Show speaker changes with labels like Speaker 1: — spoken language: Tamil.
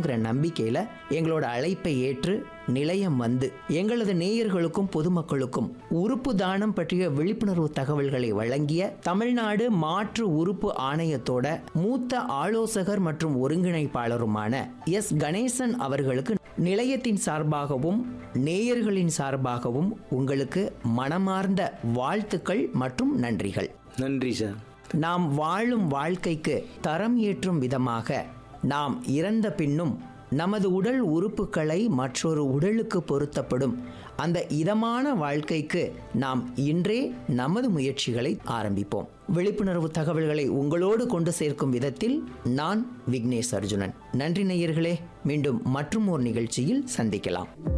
Speaker 1: முடியுங்கிற நம்பிக்கையில எங்களோட அழைப்பை ஏற்று நிலையம் வந்து எங்களது நேயர்களுக்கும் பொதுமக்களுக்கும் உறுப்பு தானம் பற்றிய விழிப்புணர்வு தகவல்களை வழங்கிய தமிழ்நாடு மாற்று உறுப்பு ஆணையத்தோட மூத்த ஆலோசகர் மற்றும் ஒருங்கிணைப்பாளருமான எஸ் கணேசன் அவர்களுக்கு நிலையத்தின் சார்பாகவும் நேயர்களின் சார்பாகவும் உங்களுக்கு மனமார்ந்த வாழ்த்துக்கள் மற்றும் நன்றிகள்
Speaker 2: நன்றி சார்
Speaker 1: நாம் வாழும் வாழ்க்கைக்கு தரம் ஏற்றும் விதமாக நாம் இறந்த பின்னும் நமது உடல் உறுப்புகளை மற்றொரு உடலுக்கு பொருத்தப்படும் அந்த இதமான வாழ்க்கைக்கு நாம் இன்றே நமது முயற்சிகளை ஆரம்பிப்போம் விழிப்புணர்வு தகவல்களை உங்களோடு கொண்டு சேர்க்கும் விதத்தில் நான் விக்னேஷ் அர்ஜுனன் நன்றி நேயர்களே மீண்டும் மற்றும் ஒரு நிகழ்ச்சியில் சந்திக்கலாம்